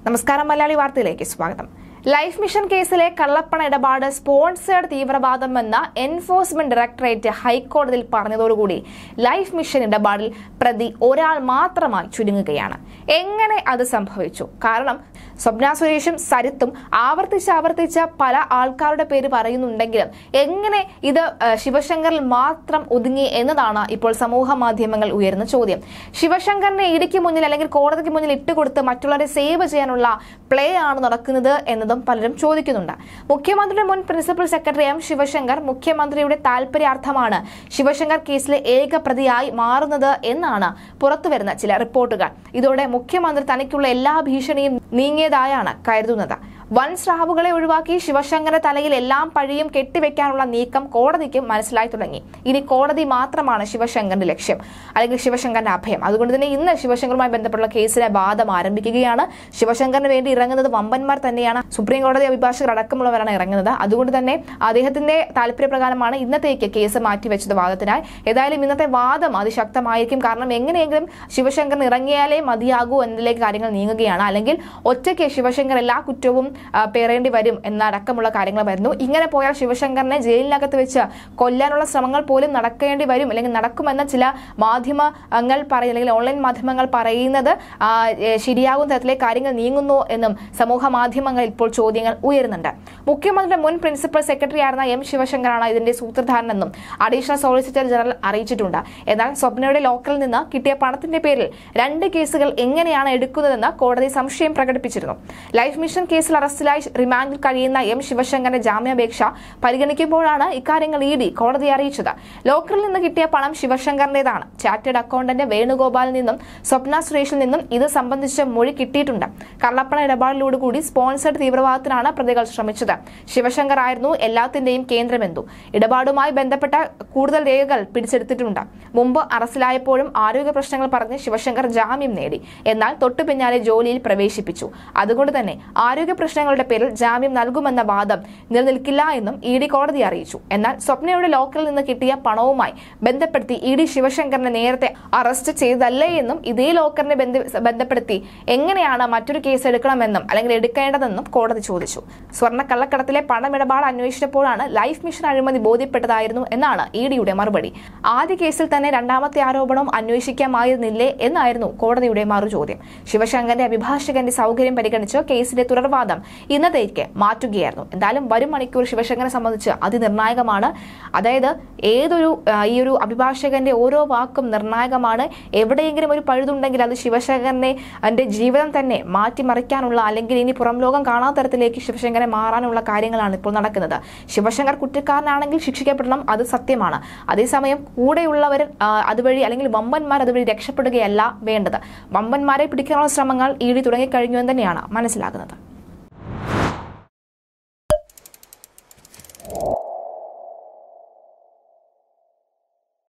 നമസ്കാരം മലയാളി വാർത്തയിലേക്ക് സ്വാഗതം ലൈഫ് മിഷൻ കേസിലെ കള്ളപ്പണ ഇടപാട് സ്പോൺസേഡ് തീവ്രവാദം എന്ന എൻഫോഴ്സ്മെന്റ് ഡയറക്ടറേറ്റ് ഹൈക്കോടതിയിൽ പറഞ്ഞതോടുകൂടി ലൈഫ് മിഷൻ ഇടപാടിൽ പ്രതി ഒരാൾ മാത്രമായി ചുരുങ്ങുകയാണ് എങ്ങനെ അത് സംഭവിച്ചു കാരണം സ്വപ്ന സുരേഷും സരിത്തും ആവർത്തിച്ച് ആവർത്തിച്ച് പല ആൾക്കാരുടെ പേര് പറയുന്നുണ്ടെങ്കിലും എങ്ങനെ ഇത് ഏഹ്, ശിവശങ്കറിൽ മാത്രം ഒതുങ്ങി എന്നതാണ് ഇപ്പോൾ സമൂഹ മാധ്യമങ്ങൾ ഉയരുന്ന ചോദ്യം ശിവശങ്കറിനെ ഇടിക്ക് മുന്നിൽ അല്ലെങ്കിൽ കോടതിക്ക് മുന്നിൽ ഇട്ടുകൊടുത്ത് മറ്റുള്ളവരെ സേവ് ചെയ്യാനുള്ള പ്ലേ ആണ് നടക്കുന്നത് എന്നതും പലരും ചോദിക്കുന്നുണ്ട് മുഖ്യമന്ത്രിയുടെ മുൻ പ്രിൻസിപ്പൽ സെക്രട്ടറി എം ശിവശങ്കർ മുഖ്യമന്ത്രിയുടെ താൽപര്യാർത്ഥമാണ് ശിവശങ്കർ കേസിലെ ഏക പ്രതിയായി മാറുന്നത് എന്നാണ് പുറത്തുവരുന്ന ചില റിപ്പോർട്ടുകൾ ഇതോടെ മുഖ്യമന്ത്രി തനിക്കുള്ള എല്ലാ ഭീഷണിയും നീങ്ങിയതായാണ് കരുതുന്നത് വൻ സ്രാവുകളെ ഒഴിവാക്കി ശിവശങ്കറിന്റെ തലയിൽ എല്ലാം പഴിയും കെട്ടിവെക്കാനുള്ള നീക്കം കോടതിക്ക് മനസ്സിലായി തുടങ്ങി ഇനി കോടതി മാത്രമാണ് ശിവശങ്കറിന്റെ ലക്ഷ്യം അല്ലെങ്കിൽ ശിവശങ്കറിന്റെ അഭയം അതുകൊണ്ട് തന്നെ ഇന്ന് ശിവശങ്കറുമായി ബന്ധപ്പെട്ടുള്ള കേസിലെ വാദം ആരംഭിക്കുകയാണ് ശിവശങ്കറിന് വേണ്ടി ഇറങ്ങുന്നത് വമ്പന്മാർ തന്നെയാണ് സുപ്രീം കോടതി അഭിഭാഷകർ അടക്കമുള്ളവരാണ് ഇറങ്ങുന്നത് അതുകൊണ്ട് തന്നെ അദ്ദേഹത്തിന്റെ താല്പര്യപ്രകാരമാണ് ഇന്നത്തേക്ക് കേസ് മാറ്റിവെച്ചത് വാദത്തിനായി ഏതായാലും ഇന്നത്തെ വാദം അതിശക്തമായിരിക്കും കാരണം എങ്ങനെയെങ്കിലും ശിവശങ്കറിന് ഇറങ്ങിയാലേ മതിയാകൂ എന്നതിലേക്ക് കാര്യങ്ങൾ നീങ്ങുകയാണ് അല്ലെങ്കിൽ ഒറ്റയ്ക്ക് ശിവശങ്കർ എല്ലാ കുറ്റവും ആ, പേറേണ്ടി വരും എന്നടക്കമുള്ള കാര്യങ്ങൾ വരുന്നു ഇങ്ങനെ പോയാൽ ശിവശങ്കറിനെ ജയിലിനകത്ത് വെച്ച് കൊല്ലാനുള്ള ശ്രമങ്ങൾ പോലും നടക്കേണ്ടി വരും അല്ലെങ്കിൽ നടക്കുമെന്ന ചില മാധ്യമങ്ങൾ പറയും അല്ലെങ്കിൽ ഓൺലൈൻ മാധ്യമങ്ങൾ പറയുന്നത് ആ, ഏ, ശരിയാകുന്ന തരത്തിലേക്ക് കാര്യങ്ങൾ നീങ്ങുന്നു എന്നും സമൂഹ മാധ്യമങ്ങളിൽ ഇപ്പോൾ ചോദ്യങ്ങൾ ഉയരുന്നുണ്ട് മുഖ്യമന്ത്രിയുടെ മുൻ പ്രിൻസിപ്പൽ സെക്രട്ടറി ആയിരുന്ന എം ശിവശങ്കറാണ് ഇതിന്റെ സൂത്രധാരനെന്നും അഡീഷണൽ സോളിസിറ്റർ ജനറൽ അറിയിച്ചിട്ടുണ്ട് എന്നാൽ സ്വപ്നയുടെ ലോക്കറിൽ നിന്ന് കിട്ടിയ പണത്തിന്റെ പേരിൽ രണ്ട് കേസുകൾ എങ്ങനെയാണ് എടുക്കുന്നതെന്ന് കോടതി സംശയം പ്രകടിപ്പിച്ചിരുന്നു ലൈഫ് മിഷൻ കേസിൽ അറസ്റ്റിലായി റിമാൻഡിൽ കഴിയുന്ന എം ശിവശങ്കറിന്റെ ജാമ്യാപേക്ഷ പരിഗണിക്കുമ്പോഴാണ് ഇക്കാര്യങ്ങൾ ഇ ഡി കോടതിയെ അറിയിച്ചത് ലോക്കറിൽ നിന്ന് കിട്ടിയ പണം ശിവശങ്കറിന്റേതാണ് ചാർട്ടേഡ് അക്കൗണ്ടന്റ് വേണുഗോപാലിൽ നിന്നും സ്വപ്ന സുരേഷിൽ നിന്നും ഇത് സംബന്ധിച്ച മൊഴി കിട്ടിയിട്ടുണ്ട് കള്ളപ്പണ ഇടപാടിലൂടെ സ്പോൺസർഡ് തീവ്രവാദത്തിനാണ് പ്രതികൾ ശ്രമിച്ചത് ശിവശങ്കർ ആയിരുന്നു എല്ലാത്തിന്റെയും കേന്ദ്രബിന്ദു ഇടപാടുമായി ബന്ധപ്പെട്ട കൂടുതൽ രേഖകൾ പിടിച്ചെടുത്തിട്ടുണ്ട് മുമ്പ് അറസ്റ്റിലായപ്പോഴും ആരോഗ്യ പ്രശ്നങ്ങൾ പറഞ്ഞ് ശിവശങ്കർ ജാമ്യം നേടി എന്നാൽ തൊട്ടു പിന്നാലെ ജോലിയിൽ പ്രവേശിപ്പിച്ചു അതുകൊണ്ട് തന്നെ ആരോഗ്യ പ്രശ്നങ്ങളുടെ പേരിൽ ജാമ്യം നൽകുമെന്ന വാദം നിലനിൽക്കില്ല എന്നും ഇ ഡി കോടതി അറിയിച്ചു എന്നാൽ സ്വപ്നയുടെ ലോക്കറിൽ നിന്ന് കിട്ടിയ പണവുമായി ബന്ധപ്പെടുത്തി ഇ ഡി ശിവശങ്കറിനെ നേരത്തെ അറസ്റ്റ് ചെയ്തല്ലേ എന്നും ഇതേ ലോക്കറിനെ ബന്ധ- ബന്ധപ്പെടുത്തി എങ്ങനെയാണ് മറ്റൊരു കേസ് എടുക്കണമെന്നും അല്ലെങ്കിൽ എടുക്കേണ്ടതെന്നും കോടതി ചോദിച്ചു സ്വർണ്ണ കള്ളക്കടത്തിലെ പണമിടപാട് അന്വേഷിച്ചപ്പോഴാണ് ലൈഫ് മിഷൻ അഴിമതി ബോധ്യപ്പെട്ടതായിരുന്നു എന്നാണ് ഇ ഡിയുടെ മറുപടി ആദ്യ കേസിൽ തന്നെ രണ്ടാമത്തെ ആരോപണം അന്വേഷിക്കാമായിരുന്നില്ലേ എന്നായിരുന്നു കോടതിയുടെ മറുചോദ്യം ശിവശങ്കറിന്റെ അഭിഭാഷകന്റെ സൗകര്യം പരിഗണിച്ച് കേസിന്റെ തുടർവാദം ഇന്നത്തേക്ക് മാറ്റുകയായിരുന്നു എന്തായാലും വരും മണിക്കൂർ ശിവശങ്കറിനെ സംബന്ധിച്ച് അതിനിർണായകമാണ് അതായത് ഏതൊരു ആ, ഈ ഒരു അഭിഭാഷകന്റെ ഓരോ വാക്കും നിർണായകമാണ് എവിടെയെങ്കിലും ഒരു പഴുതുണ്ടെങ്കിൽ അത് ശിവശങ്കറിനെ അതിന്റെ ജീവിതം തന്നെ മാറ്റിമറിക്കാനുള്ള അല്ലെങ്കിൽ ഇനി പുറം ലോകം കാണാത്ത തരത്തിലേക്ക് ശിവശങ്കരെ മാറാനുള്ള കാര്യങ്ങളാണ് ഇപ്പോൾ നടക്കുന്നത് ശിവശങ്കർ കുറ്റക്കാരനാണെങ്കിൽ ശിക്ഷിക്കപ്പെടണം അത് സത്യമാണ് അതേസമയം കൂടെയുള്ളവർ ആ, അതുവഴി അല്ലെങ്കിൽ വമ്പന്മാർ അതുവഴി രക്ഷപ്പെടുകയല്ല വേണ്ടത് വമ്പന്മാരെ പിടിക്കാനുള്ള ശ്രമങ്ങൾ ഇ ഡി തുടങ്ങിക്കഴിഞ്ഞു എന്ന് തന്നെയാണ് മനസ്സിലാകുന്നത്